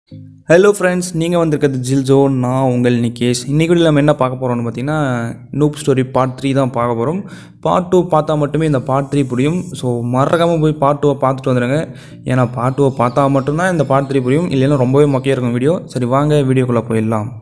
hello friends நீங்கள் வந்திருக்கிறது ஜில் ஜோ நான் உங்கள் நிகேஷ் இன்றைக்கி நம்ம என்ன பார்க்க போகிறோம்னு பார்த்தீங்கன்னா நூப் ஸ்டோரி பார்ட் த்ரீ தான் பார்க்க போகிறோம் பார்ட் டூ பார்த்தா மட்டுமே இந்த பார்ட் த்ரீ புரியும் ஸோ மறக்காமல் போய் பார்ட் டூவை பார்த்துட்டு வந்துடுங்க ஏன்னா பார்ட் டூவை பார்த்தா மட்டும்தான் இந்த பார்ட் த்ரீ புரியும் இல்லைன்னா ரொம்பவே மொக்கையாக இருக்கும் வீடியோ சரி வாங்க வீடியோக்குள்ளே போயிடலாம்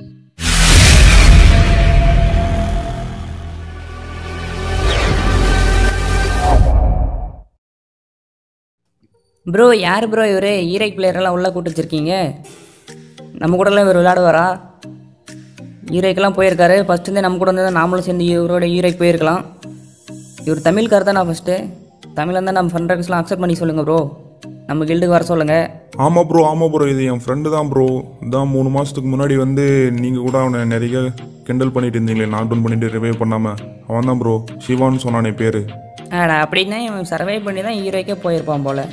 ப்ரோ யார் ப்ரோ இவர் ஈரைக் பிளேயரெல்லாம் உள்ளே கூட்டு வச்சிருக்கீங்க நம்ம கூடலாம் இவர் விளையாடுவாரா ஈரைக்கெல்லாம் போயிருக்காரு ஃபஸ்ட்டு நம்ம கூட வந்து நாமளும் சேர்ந்து இவரோட ஈரைக்கு போயிருக்கலாம் இவர் தமிழ்கார் தான் நான் ஃபஸ்ட்டு தமிழ் இருந்தால் நம்ம ஃபன் ரெக்ஸ்லாம் அக்செப்ட் பண்ணி சொல்லுங்கள் ப்ரோ நம்ம கில்டுக்கு வர சொல்லுங்கள் ஆமாம் ப்ரோ ஆமாம் ப்ரோ இது என் ஃப்ரெண்டு தான் ப்ரோ இதான் மூணு மாதத்துக்கு முன்னாடி வந்து நீங்கள் கூட அவனை நிறைய கிண்டல் பண்ணிட்டு இருந்தீங்களே நாக் டவுன் பண்ணிட்டு ரிவைவ் பண்ணாமல் அவன் தான் ப்ரோ சிவான்னு சொன்னானே பேர் ஆடா அப்படின்னா இவன் சர்வை பண்ணி தான் ஈரோக்கே போயிருப்பான் போல்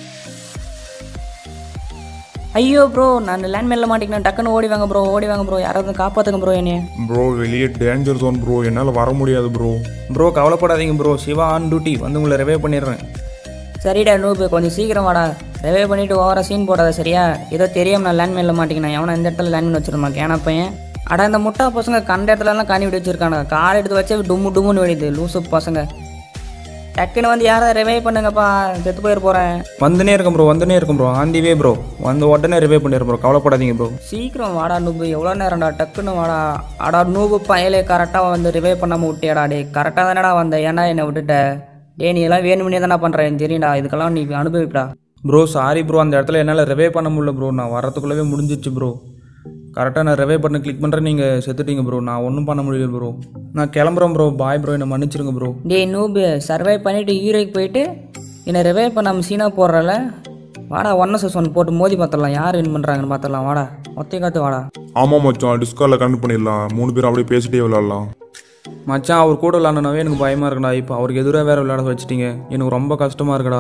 ஐயோ ப்ரோ நான் லேண்ட்மேனில் மாட்டிக்கினேன் டக்குன்னு ஓடி வாங்க ப்ரோ ஓடி வாங்க ப்ரோ யாராவது காப்பாற்றுங்க ப்ரோ என்னைய ப்ரோ வெளியே டேஞ்சர் ஜோன் ப்ரோ என்னால் வர முடியாது ப்ரோ ப்ரோ கவலைப்படாதீங்க ப்ரோ சிவா ஆன் டியூட்டி வந்து உங்களை ரிவே பண்ணிடுறேன் சரிடா நூபு கொஞ்சம் சீக்கிரம் வாடா ரெவே பண்ணிட்டு ஓவரா சீன் போடாத சரியா ஏதோ தெரியாம நான் லேண்ட்மேனில் மாட்டிக்கினேன் எவனா இந்த இடத்துல லேண்ட்மேன் வச்சிருந்தான் கேனா பையன் அடா இந்த முட்டா பசங்க கண்ட இடத்துலலாம் காணி விட்டு வச்சிருக்கானுங்க கால் எடுத்து வச்சு டும்மு டும்முன்னு வெடிது லூசு பசங்க டக்குன்னு வந்து யாராவது ரிவை பண்ணுங்கப்பா செத்து போயிட போகிறேன் வந்துனே இருக்கும் ப்ரோ வந்துனே இருக்கும் ப்ரோ ஆண்டிவே ப்ரோ வந்து உடனே ரிவே பண்ணிடுறோம் ப்ரோ கவலைப்படாதீங்க ப்ரோ சீக்கிரம் வாடா நூபு எவ்வளோ நேரம்டா டக்குன்னு வாடா அடா நூபு பயலே கரெக்டாக வந்து ரிவை பண்ணாமல் விட்டியாடா டே கரெக்டாக தானடா வந்த ஏன்டா என்னை விட்டுட்ட டே நீ எல்லாம் வேணுமுனே தானே பண்ணுறேன் தெரியும்டா இதுக்கெல்லாம் நீ அனுபவிப்படா ப்ரோ சாரி ப்ரோ அந்த இடத்துல என்னால் ரிவே பண்ண முடியல ப்ரோ நான் வரத்துக்குள்ளவே முடிஞ்சிச்சு ப்ரோ கரெக்டாக நான் ரிவே பண்ண கிளிக் பண்ணுறேன் நீங்கள் செத்துட்டீங்க ப்ரோ நான் ஒன்றும் பண்ண முடியல ப்ரோ நான் கிளம்புறேன் ப்ரோ பாய் ப்ரோ என்னை மன்னிச்சிருங்க ப்ரோ டேய் நூபு சர்வை பண்ணிவிட்டு ஹீரோக்கு போயிட்டு என்னை ரிவைவ் பண்ணாமல் சீனா போடுறல வாடா ஒன் எஸ் ஒன் போட்டு மோதி பார்த்துடலாம் யார் வின் பண்ணுறாங்கன்னு பார்த்துடலாம் வாடா ஒத்தை காத்து வாடா ஆமாம் மச்சான் டிஸ்காலில் கனெக்ட் பண்ணிடலாம் மூணு பேரும் அப்படியே பேசிட்டே விளாட்லாம் மச்சான் அவர் கூட விளாட்னாவே எனக்கு பயமாக இருக்குடா இப்போ அவருக்கு எதிராக வேறு விளையாட வச்சிட்டீங்க எனக்கு ரொம்ப கஷ்டமாக இருக்குடா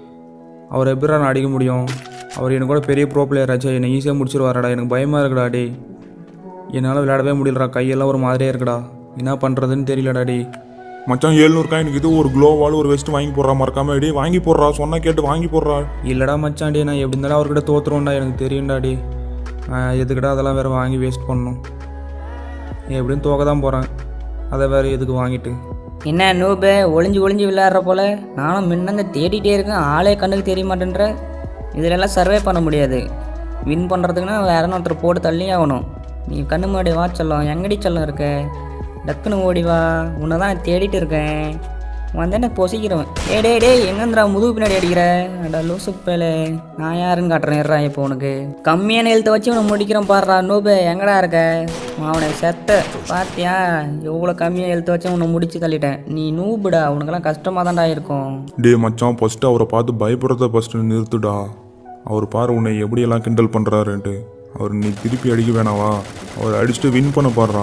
அவர் எப்படிடா நான் அடிக்க முடியும் அவர் எனக்கு கூட பெரிய ப்ரோ பிளேயர் ஆச்சு என்னை ஈஸியாக முடிச்சிருவாரடா எனக்கு பயமாக இருக்குடா டேய் என்னால் விளையாடவே முடியலடா கையெல்லாம் ஒரு மாதிரியே இருக்குடா என்ன பண்ணுறதுன்னு தெரியலடா டேய் மச்சான் ஏழ்நூறுக்கா எனக்கு இது ஒரு க்ளோவால் ஒரு வெஸ்ட் வாங்கி போடுறா மறக்காம டேய் வாங்கி போடுறா சொன்னா கேட்டு வாங்கி போடுறா இல்லைடா மச்சான் டே நான் எப்படி இருந்தாலும் அவர்கிட்ட தோத்துருவேன்டா எனக்கு தெரியும்டா டே நான் எதுக்குடா அதெல்லாம் வேறு வாங்கி வேஸ்ட் பண்ணணும் எப்படியும் தோக்க தான் போகிறேன் அதை வேறு எதுக்கு வாங்கிட்டு என்ன நூபு ஒளிஞ்சு ஒளிஞ்சு விளையாடுற போல நானும் முன்னங்க தேடிட்டே இருக்கேன் ஆளே கண்ணுக்கு தெரிய மாட்டேன்ற இதிலெல்லாம் சர்வே பண்ண முடியாது வின் பண்ணுறதுக்குன்னா வேற ஒருத்தர் போட்டு தள்ளி ஆகணும் நீ கண்ணு முன்னாடி வா செல்லம் எங்கடி செல்லம் இருக்க டக்குன்னு ஓடி வா உன்னை தான் நான் தேடிட்டு இருக்கேன் வந்தேன் பொசிக்கிறவன் ஏ டே டே எங்கேந்திரா முதுகு பின்னாடி அடிக்கிற அடா லூசு பேலே நான் யாருன்னு காட்டுறேன் இருறா இப்போ உனக்கு கம்மியான எழுத்தை வச்சு உன்னை முடிக்கிறேன் பாடுறா நூபு எங்கடா இருக்க அவனை செத்த பாத்தியா எவ்வளோ கம்மியாக எழுத்து வச்சு உன்னை முடிச்சு தள்ளிட்டேன் நீ நூபுடா உனக்கெல்லாம் கஷ்டமாக தான்டா இருக்கும் டே மச்சான் ஃபஸ்ட்டு அவரை பார்த்து பயப்படுறத ஃபஸ்ட்டு நிறுத்துடா அவர் பாரு உன்னை எப்படியெல்லாம் கிண்டல் பண்ணுறாருன்ட்டு அவர் நீ திருப்பி அடிக்க வேணாவா அவர் அடிச்சுட்டு வின் பண்ண பாடுறா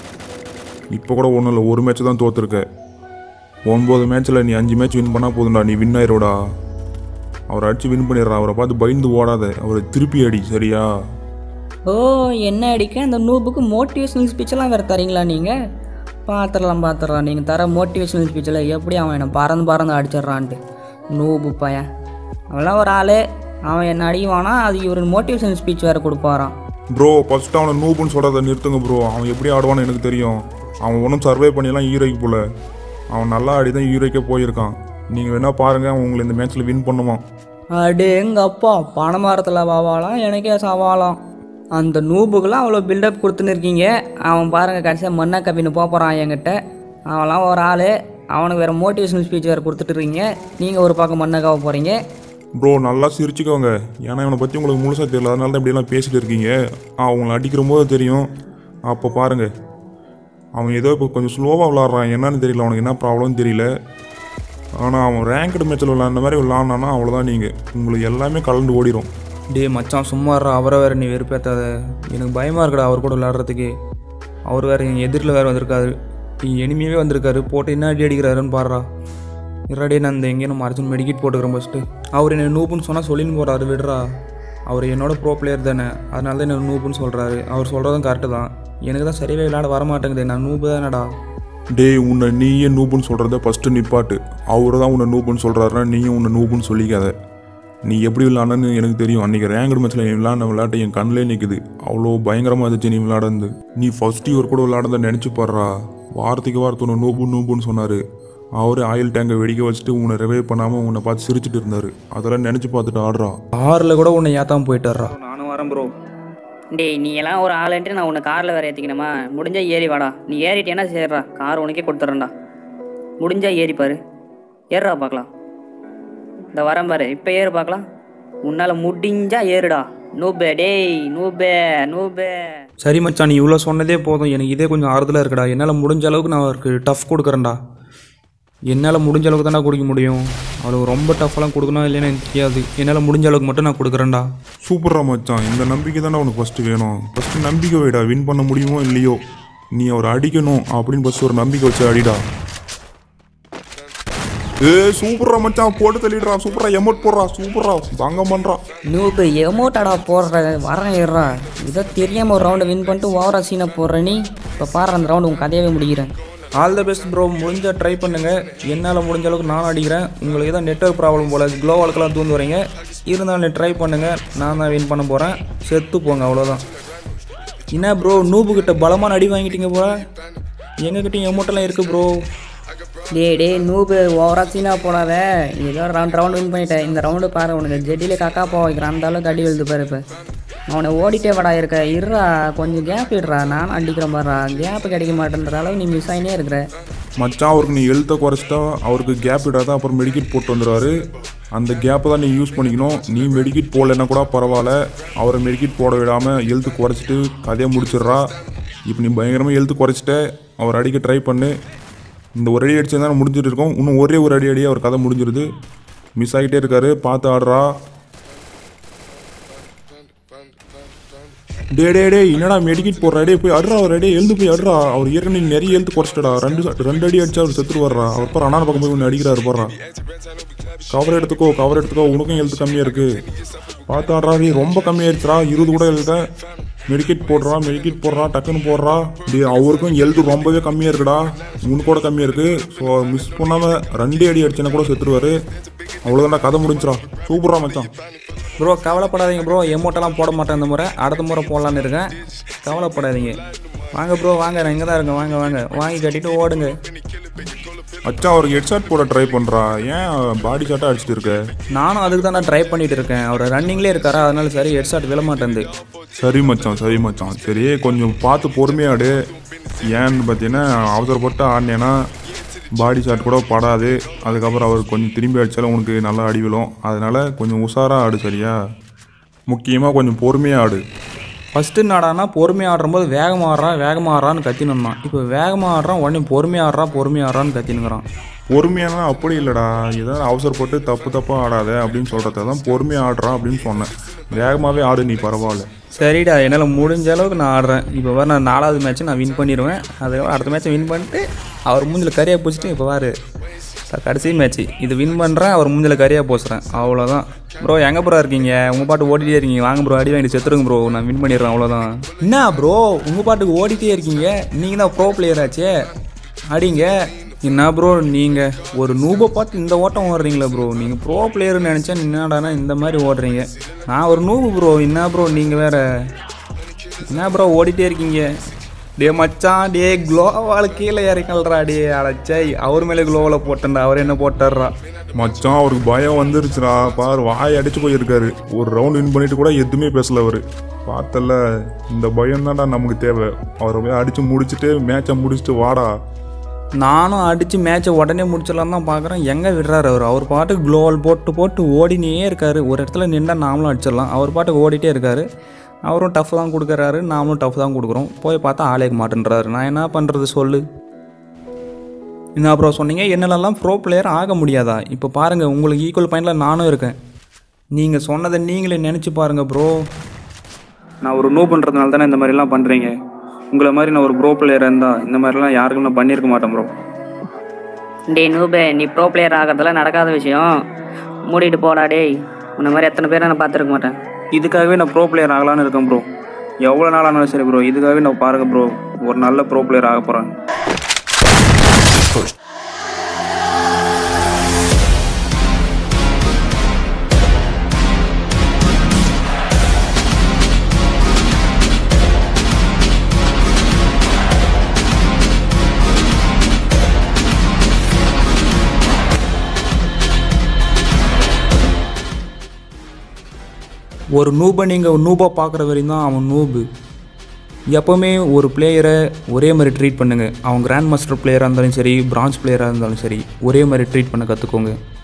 இப்போ கூட ஒன்றும் இல்லை ஒரு மேட்ச் தான் தோத்துருக்க ஒன்பது மேட்ச்சில் நீ அஞ்சு மேட்ச் வின் பண்ணால் போதும்டா நீ வின் ஆயிரோடா அவர் அடித்து வின் பண்ணிடுறா அவரை பார்த்து பயந்து ஓடாத அவரை திருப்பி அடி சரியா ஓ என்ன அடிக்க அந்த நூபுக்கு மோட்டிவேஷனல் ஸ்பீச்செல்லாம் வேறு தரீங்களா நீங்கள் பார்த்துடலாம் பார்த்துடலாம் நீங்கள் தர மோட்டிவேஷனல் ஸ்பீச்சில் எப்படி அவன் என்னை பறந்து பறந்து அடிச்சிட்றான்ட்டு நூபு பையன் அவெல்லாம் ஒரு ஆள் அவன் என்ன அடிக்குவானா அது இவர் மோட்டிவேஷனல் ஸ்பீச் வேறு கொடுப்பாராம் ப்ரோ ஃபஸ்ட்டு அவனை நூப்புன்னு சொல்கிறத நிறுத்துங்க ப்ரோ அவன் எப்படி ஆடுவான்னு எனக்கு தெரியும் அவன் ஒன்றும் சர்வே பண்ணியெல்லாம் ஹீரோய்க்கு போல அவன் நல்லா ஆடி தான் ஹீரோய்க்கே போயிருக்கான் நீங்கள் வேணால் பாருங்கள் அவன் உங்களை இந்த மேட்ச்சில் வின் பண்ணுவான் அடே எங்கள் அப்பா பணமரத்தில் வாவாலாம் எனக்கே சவாலாம் அந்த நூபுக்கெல்லாம் அவ்வளோ பில்டப் கொடுத்துன்னு இருக்கீங்க அவன் பாருங்கள் கடைசியாக மண்ணா கப்பின்னு போகிறான் என்கிட்ட அவன்லாம் ஒரு ஆள் அவனுக்கு வேறு மோட்டிவேஷனல் ஸ்பீச் வேறு கொடுத்துட்ருக்கீங்க நீங்கள் ஒரு பக்கம் மண்ணக்காக போகிறீங்க ப்ரோ நல்லா சிரிச்சுக்கோங்க ஏன்னா இவனை பற்றி உங்களுக்கு முழுசாக தெரியல அதனால தான் இப்படியெல்லாம் பேசிட்டு இருக்கீங்க அவங்கள அடிக்கிற போது தெரியும் அப்போ பாருங்கள் அவன் ஏதோ இப்போ கொஞ்சம் ஸ்லோவாக விளாட்றான் என்னன்னு தெரியல அவனுக்கு என்ன ப்ராப்ளம்னு தெரியல ஆனால் அவன் ரேங்க்டு மேட்ச்சில் விளாண்ட மாதிரி விளாட்னானா அவ்வளோதான் நீங்கள் உங்களுக்கு எல்லாமே கலந்து ஓடிடும் டே மச்சான் சும்மா இருடா, அவரை வேறு நீ வெறுப்பேத்தாத எனக்கு பயமாக இருக்குடா அவர் கூட விளையாடுறதுக்கு அவர் வேறு எங்கள் எதிரில் வேறு வந்திருக்காரு நீ எனிமையாகவே வந்திருக்காரு போட்டு என்ன அடி அடிக்கிறாருன்னு பாடுறா இருடே நான் இந்த எங்கேயும் நம்ம அர்ஜுன் மெடிக்கெட் போட்டுக்கிறேன் ஃபஸ்ட்டு அவர் என்ன நூப்புன்னு சொன்னால் சொல்லின்னு போகிறாரு விடுறா அவர் என்னோட ப்ரோ பிளேயர் தானே அதனால தான் என்ன நூப்புன்னு சொல்கிறாரு அவர் சொல்கிறதும் கரெக்டு தான் எனக்கு தான் சரியாகவே விளையாட வர மாட்டேங்குது நான் நூப்பு தானடா டேய் உன்னை நீயே நூபுன்னு சொல்கிறத ஃபஸ்ட்டு நிப்பாட்டு அவரு தான் உன்னை நூபுன்னு சொல்கிறாருன்னா நீயும் உன்னை நூபுன்னு சொல்லிக்காத நீ எப்படி விளாடன்னு எனக்கு தெரியும் அன்றைக்கி ரேங்கட் மேட்ச்சில் நீ விளாண்ட விளையாட்டு என் கண்ணிலே நிற்குது அவ்வளோ பயங்கரமாக இருந்துச்சு நீ விளாடுறது நீ ஃபர்ஸ்ட் இவர் கூட விளாடுறத நினச்சி பாடுறா வாரத்துக்கு வாரத்து உன்னை நூபு நூபுன்னு சொன்னார் அவரே ஆயில் டேங்கை வெடிக்க வச்சுட்டு உன்னை ரிவைவ் பண்ணாமல் உன்னை பார்த்து சிரிச்சிட்டு இருந்தார் அதெல்லாம் நினச்சி பார்த்துட்டு ஆடுறா ஆறில் கூட உன்னை ஏத்தாம போயிட்டாரா நானும் வரேன் ப்ரோ டேய் நீ எல்லாம் ஒரு ஆளுன்ட்டு நான் உன்னை காரில் வேற ஏற்றிக்கணுமா முடிஞ்சா ஏறி வாடா நீ ஏறிட்டேன்னா சேர்றா கார் உனக்கே கொடுத்துட்றேன்டா முடிஞ்சா ஏறி பாரு ஏறுறா பார்க்கலாம் இந்த வரேன் பாரு இப்போ ஏறு பார்க்கலாம் உன்னால் முடிஞ்சா ஏறுடா நூபே டேய் நூபே நூபே சரி மச்சான் நீ இவ்வளோ சொன்னதே போதும் எனக்கு இதே கொஞ்சம் ஆறுதலாக இருக்குடா என்னால் முடிஞ்ச அளவுக்கு நான் அவருக்கு டஃப் கொடுக்குறேன்டா என்னால் முடிஞ்ச அளவுக்கு தானே கொடுக்க முடியும் அவளுக்கு ரொம்ப டஃப்லாம் கொடுக்கணும் இல்லைன்னு எனக்கு தெரியாது என்னால் முடிஞ்ச அளவுக்கு மட்டும் நான் கொடுக்குறேன்டா சூப்பரா மச்சான் இந்த நம்பிக்கை தானே உனக்கு ஃபஸ்ட்டு வேணும் ஃபஸ்ட்டு நம்பிக்கை வைடா வின் பண்ண முடியுமோ இல்லையோ நீ அவரை அடிக்கணும் அப்படின்னு ஃபஸ்ட் ஒரு நம்பிக்கை வச்சு அடிடா ஏ சூப்பரா மச்சான் போட்டு தள்ளிடுறா சூப்பரா எமௌண்ட் போடுறா சூப்பரா தாங்க பண்றா நூபு எமோட்டாடா போடுற வரேன் ஏறுறா இதை தெரியாமல் ஒரு ரவுண்டை வின் பண்ணிட்டு ஓவரா சீனை போடுற நீ இப்போ பாரு அந்த ரவுண்டு உன் கதையவே முடிக்கிறேன் ஆல் த பெஸ்ட் ப்ரோ முடிஞ்ச ட்ரை பண்ணுங்கள் என்னால் முடிஞ்ச அளவுக்கு நான் அடிக்கிறேன் உங்களுக்கு ஏதோ நெட்ஒர்க் ப்ராப்ளம் போல் க்ளோவாலுக்கெல்லாம் தூந்து வரீங்க இருந்தாலும் ட்ரை பண்ணுங்கள் நான் தான் வின் பண்ண போகிறேன் செத்து போங்க அவ்வளோதான் என்ன ப்ரோ நூபு கிட்ட பலமான அடி வாங்கிட்டீங்க போல எங்ககிட்டயும் எமௌண்ட்டெல்லாம் இருக்குது ப்ரோ டே டே நூபு ஓவரா சீனா போடாத ஏதோ ரவுண்ட் ரவுண்ட் வின் பண்ணிட்டேன் இந்த ரவுண்டு பாரு உனக்கு ஜெட்டிலே காக்கா போக வைக்கிறான் அந்த அளவுக்கு அடி விழுது பாரு இப்போ அவனை ஓடிட்டே வாடா இருக்க இருடா கொஞ்சம் கேப் இடுறா நானும் அடிக்கிறேன் பாருடா கேப் கிடைக்க மாட்டேன்ற அளவு நீ மிஸ் ஆகினே இருக்கிற மச்சான் அவருக்கு நீ எழுத்த குறைச்சிட்டா அவருக்கு கேப் விடாத அப்புறம் மெடிக்கெட் போட்டு வந்துடுவாரு அந்த கேப்பை தான் நீ யூஸ் பண்ணிக்கணும் நீ மெடிக்கெட் போடலைன்னா கூட பரவாயில்ல அவரை மெடிக்கெட் போட விடாமல் எழுத்து குறைச்சிட்டு கதையை முடிச்சிடுறா இப்போ நீ பயங்கரமாக எழுத்து குறைச்சிட்ட அவர் அடிக்க ட்ரை பண்ணு இந்த ஒரு அடி அடிச்சு தான் முடிஞ்சிட்டு இருக்கோம் இன்னும் ஒரே ஒரு அடி அடி அவர் கதை முடிஞ்சிருது மிஸ் ஆகிட்டே இருக்காரு பார்த்து ஆடுறா டே டே டே என்னடா மெடிக்கெட் போடுறா டே போய் அடுறா அவர் டே எழுந்து போய் அடுறா அவர் ஏற்கனவே நிறைய எழுத்து குறைச்சிட்டடா ரெண்டு ச- ரெண்டு அடி அடிச்சா அவர் செத்துட்டு வர்றா அவர் பாரு அண்ணா பக்கம் போய் ஒன்று அடிக்கிறாரு போடுறா கவர் எடுத்துக்கோ கவர் எடுத்துக்கோ உனக்கும் எழுத்து கம்மியாக இருக்கு பார்த்து ஆடுறா டே ரொம்ப கம்மியாயிருச்சுடா இருபது கூட எழுத மெடிக்கெட் போடுறா மெடிக்கெட் போடுறா டக்குன்னு போடுறா டே அவருக்கும் எழுத்து ரொம்பவே கம்மியாக இருக்குடா உனக்கு கூட கம்மியாக இருக்கு ஸோ மிஸ் பண்ணாமல் ரெண்டே அடி அடிச்சேன்னா கூட செத்துருவாரு அவ்வளோதான்டா கதை முடிஞ்சிடா சூப்பரா மச்சான் ப்ரோ கவலைப்படாதீங்க ப்ரோ எமௌண்ட்டெல்லாம் போட மாட்டேன் இந்த முறை அடுத்த முறை போடலான்னு இருக்கேன் கவலைப்படாதீங்க வாங்க ப்ரோ வாங்க நான் இங்கே தான் இருக்கேன் வாங்க வாங்க வாங்கி கட்டிட்டு ஓடுங்க அச்சா அவருக்கு ஹெட்ஷாட் போட ட்ரை பண்ணுறா ஏன் பாடி ஷாட்டாக அடிச்சிட்டு இருக்க நானும் அதுக்கு தான் நான் ட்ரை பண்ணிட்டு இருக்கேன் அவர் ரன்னிங்லேயே இருக்காரா அதனால சரி ஹெட்ஷாட் விழ மாட்டேங்குது சரி மச்சான் சரி மச்சான் சரி கொஞ்சம் பார்த்து பொறுமையா ஆடு ஏன்னு பார்த்தீங்கன்னா அவசரப்பட்டு ஆடினேன்னா பாடி ஷாட் கூட படாது அதுக்கப்புறம் அவர் கொஞ்சம் திரும்பி அடித்தாலும் உனக்கு நல்லா அடி விழும் அதனால கொஞ்சம் உஷாராக ஆடு சரியா முக்கியமாக கொஞ்சம் பொறுமையாக ஆடு ஃபஸ்ட்டு நாடானா பொறுமையாக ஆடுறம்போது வேகமாக ஆடுறா வேகமாக ஆடுறான்னு கத்தினுந்தான் இப்போ வேகமாக ஆடுறான் உடனே பொறுமையாக ஆடுறா பொறுமையாக ஆடுறான்னு கத்தினுங்கிறான் பொறுமையானா அப்படி இல்லைடா ஏதாவது அவசரப்பட்டு தப்பு தப்பாக ஆடாத அப்படின்னு சொல்கிறத தான் பொறுமையாக ஆடுறான் அப்படின்னு சொன்னேன் வேகமாகவே ஆடு நீ பரவாயில்ல சரிடா என்னால் முடிஞ்ச அளவுக்கு நான் ஆடுறேன் இப்போ வர நான் நாலாவது மேட்ச் நான் வின் பண்ணிடுவேன் அதுக்கப்புறம் அடுத்த மேட்ச்சை வின் பண்ணிட்டு அவர் மூஞ்சில் கரியாக பூச்சிட்டு இப்போ பாரு க- கடைசி மேட்ச் இது வின் பண்ணுறேன் அவர் மூஞ்சில் கரியாக பூசுறேன் அவ்வளோதான் ப்ரோ எங்கே ப்ரோ இருக்கீங்க உங்கள் பாட்டு ஓடிட்டே இருக்கீங்க வாங்க ப்ரோ அடி வாங்கிட்டு செத்துருங்க ப்ரோ நான் வின் பண்ணிடுறேன் அவ்வளோதான் என்ன ப்ரோ உங்கள் பாட்டுக்கு ஓடிட்டே இருக்கீங்க நீங்கள் தான் ப்ரோ பிளேயர் ஆச்சே அடிங்க என்ன ப்ரோ நீங்கள் ஒரு நூபை பார்த்து இந்த ஓட்டம் ஓடுறீங்களா ப்ரோ நீங்கள் ப்ரோ பிளேயர்னு நினச்சேன் என்னடானா இந்த மாதிரி ஓடுறீங்க நான் ஒரு நூபு ப்ரோ என்ன ப்ரோ நீங்கள் வேற என்ன ப்ரோ ஓடிட்டே இருக்கீங்க டே மச்சான் டே க்ளோவால் கீழே இறக்கல்றா டே அடைச்சை அவர் மேலே க்ளோவில் போட்டேன்டா அவர் என்ன போட்டுறா மச்சான் அவருக்கு பயம் வந்துருச்சுடா பாரு வாய் அடிச்சு போயிருக்காரு ஒரு ரவுண்ட் வின் பண்ணிட்டு கூட எதுவுமே பேசல அவரு பார்த்தல இந்த பயம் தான்டா நமக்கு தேவை அவரை போய் அடிச்சு முடிச்சுட்டு மேட்சை முடிச்சுட்டு வாடா நானும் அடித்து மேட்ச்சை உடனே முடிச்சிடலாம் தான் பார்க்குறேன் எங்கே விடுறாரு அவர் அவர் பாட்டுக்கு க்ளோவல் போட்டு போட்டு ஓடினே இருக்காரு ஒரு இடத்துல நின்றா நாமளும் அடிச்சிடலாம் அவர் பாட்டுக்கு ஓடிட்டே இருக்காரு அவரும் டஃப் தான் கொடுக்குறாரு நாமளும் டஃப் தான் கொடுக்குறோம் போய் பார்த்தா ஆளேக்க மாட்டேன்றாரு நான் என்ன பண்ணுறது சொல்லு என்ன அப்புறம் சொன்னீங்க என்னெல்லாம் ப்ரோ பிளேயர் ஆக முடியாதா இப்போ பாருங்கள் உங்களுக்கு ஈக்குவல் பாயிண்டில் நானும் இருக்கேன் நீங்கள் சொன்னதை நீங்களே நினச்சி பாருங்கள் ப்ரோ நான் ஒரு நோ பண்ணுறதுனால தானே இந்த மாதிரிலாம் பண்ணுறீங்க உங்களை மாதிரி நான் ஒரு ப்ரோ பிளேயர் இருந்தால் இந்த மாதிரிலாம் யாருக்கும் நான் பண்ணியிருக்க மாட்டேன் ப்ரோ டேய் நூபே நீ ப்ரோ பிளேயர் ஆகிறதெல்லாம் நடக்காத விஷயம் மூடிட்டு போடா டேய் உன்ன மாதிரி எத்தனை பேரை நான் பார்த்துருக்க மாட்டேன் இதுக்காகவே நான் ப்ரோ பிளேயர் ஆகலான்னு இருக்கேன் ப்ரோ எவ்வளோ நாள் ஆனாலும் சரி ப்ரோ இதுக்காகவே நான் பாருங்க ப்ரோ ஒரு நல்ல ப்ரோ பிளேயர் ஆக போகிறேன் ஒரு நூபை நீங்கள் நூபாக பார்க்குற வரையும் தான் அவன் நூபு எப்போவுமே ஒரு பிளேயரை ஒரே மாதிரி ட்ரீட் பண்ணுங்கள் அவன் கிராண்ட் மாஸ்டர் பிளேயராக இருந்தாலும் சரி பிரான்ச் பிளேயராக இருந்தாலும் சரி ஒரே மாதிரி ட்ரீட் பண்ண கற்றுக்கோங்க